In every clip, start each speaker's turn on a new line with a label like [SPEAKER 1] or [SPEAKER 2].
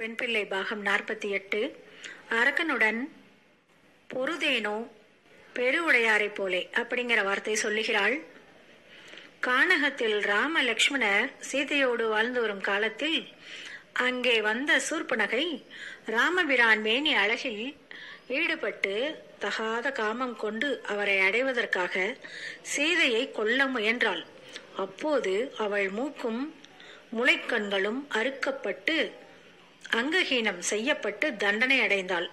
[SPEAKER 1] பெண் பிள்ளை பாகம் நாற்பத்தி எட்டு அரக்கனுடன் பொருதேனோ பெருவுடையாரைப் போலே அப்படிங்கிற வார்த்தை சொல்லுகிறாள் கானகத்தில் ராம லக்ஷ்மணர் சீதையோடு வாழ்ந்து வரும் காலத்தில் அங்கே வந்த சூர்பனகை ராமபிரான் மேனி அழகில் ஈடுபட்டு தகாத காமம் கொண்டு அவரை அடைவதற்காக சீதையை கொல்ல முயன்றாள் அப்போது அவள் மூக்கும் முளைக்கண்களும் அறுக்கப்பட்டு அங்கஹீனம் செய்யப்பட்டு தண்டனை அடைந்தாள்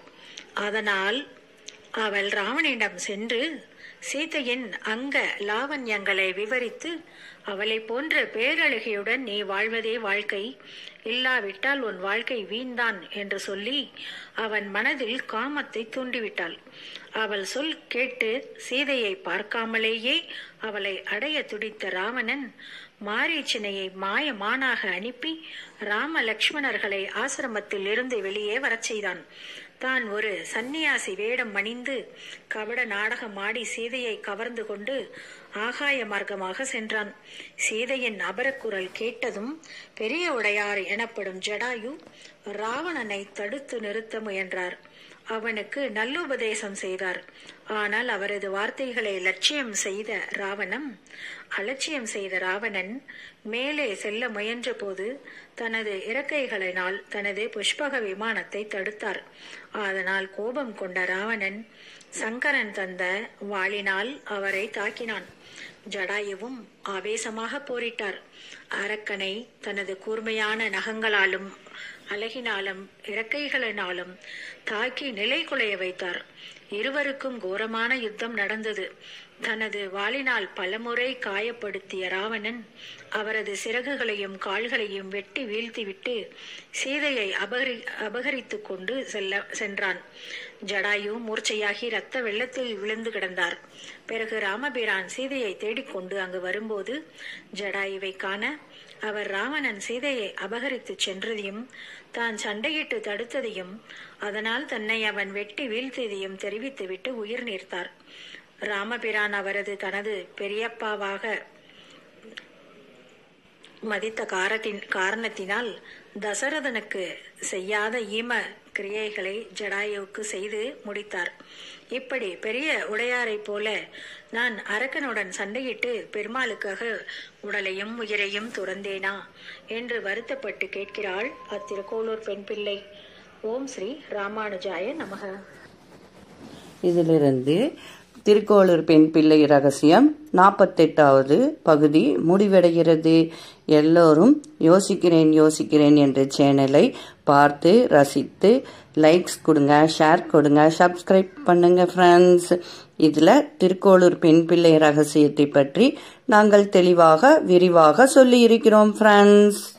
[SPEAKER 1] அதனால் அவள் ராவணியிடம் சென்று சீதையின் அங்க லாவண்யங்களை விவரித்து அவளை போன்ற பேரழகியுடன் நீ வாழ்வதே வாழ்க்கை இல்லாவிட்டால் உன் வாழ்க்கை வீண்தான் என்று சொல்லி அவன் மனதில் காமத்தை தூண்டிவிட்டாள் அவள் சொல் கேட்டு சீதையை பார்க்காமலேயே அவளை அடைய துடித்த ராவணன் மாரீச்சனையை மாயமானாக அனுப்பி ராம லக்ஷ்மணர்களை ஆசிரமத்தில் இருந்து வெளியே வரச் செய்தான் தான் ஒரு சந்நியாசி வேடம் அணிந்து கபட நாடகம் ஆடி சீதையை கவர்ந்து கொண்டு ஆகாய மார்க்கமாக சென்றான் சீதையின் அபரக்குரல் கேட்டதும் பெரிய உடையார் எனப்படும் ஜடாயு ராவணனை தடுத்து நிறுத்த முயன்றார் அவனுக்கு நல்லுபதேசம் செய்தார் ஆனால் அவரது வார்த்தைகளை லட்சியம் செய்த ராவணம் அலட்சியம் செய்த ராவணன் மேலே செல்ல முயன்ற போது தனது இறக்கைகளினால் தனது புஷ்பக விமானத்தை தடுத்தார் அதனால் கோபம் கொண்ட ராவணன் சங்கரன் தந்த வாளினால் அவரை தாக்கினான் ஜடாயுவும் ஆவேசமாக போரிட்டார் அரக்கனை தனது கூர்மையான நகங்களாலும் அழகினாலும் இறக்கைகளினாலும் தாக்கி நிலை குலைய வைத்தார் இருவருக்கும் கோரமான யுத்தம் நடந்தது தனது வாளினால் பலமுறை காயப்படுத்திய ராவணன் அவரது சிறகுகளையும் கால்களையும் வெட்டி வீழ்த்திவிட்டு சீதையை அபகரி அபகரித்து கொண்டு செல்ல சென்றான் ஜடாயு மூர்ச்சையாகி ரத்த வெள்ளத்தில் விழுந்து கிடந்தார் பிறகு ராமபிரான் சீதையை தேடிக்கொண்டு அங்கு வரும்போது ஜடாயுவை காண அவர் ராவணன் சீதையை அபகரித்து சென்றதையும் தான் சண்டையிட்டு தடுத்ததையும் அதனால் தன்னை அவன் வெட்டி வீழ்த்தியதையும் தெரிவித்துவிட்டு உயிர் நீர்த்தார் ராமபிரான் அவரது தனது பெரியப்பாவாக மதித்த காரத்தின் காரணத்தினால் தசரதனுக்கு செய்யாத ஈம கிரியைகளை ஜடாயுவுக்கு செய்து முடித்தார் இப்படி பெரிய உடையாரைப் போல நான் அரக்கனுடன் சண்டையிட்டு பெருமாளுக்காக உடலையும் உயிரையும் துறந்தேனா என்று வருத்தப்பட்டு கேட்கிறாள் அத்திருக்கோளூர் பெண் பிள்ளை ஓம் ஸ்ரீ ராமானுஜாய நமக
[SPEAKER 2] இதிலிருந்து திருக்கோளூர் பெண் பிள்ளை ரகசியம் நாற்பத்தெட்டாவது பகுதி முடிவடைகிறது எல்லோரும் யோசிக்கிறேன் யோசிக்கிறேன் என்ற சேனலை பார்த்து ரசித்து லைக்ஸ் கொடுங்க ஷேர் கொடுங்க சப்ஸ்கிரைப் பண்ணுங்க ஃப்ரெண்ட்ஸ் இதில் திருக்கோளூர் பெண் பிள்ளை ரகசியத்தை பற்றி நாங்கள் தெளிவாக விரிவாக சொல்லி இருக்கிறோம் ஃப்ரெண்ட்ஸ்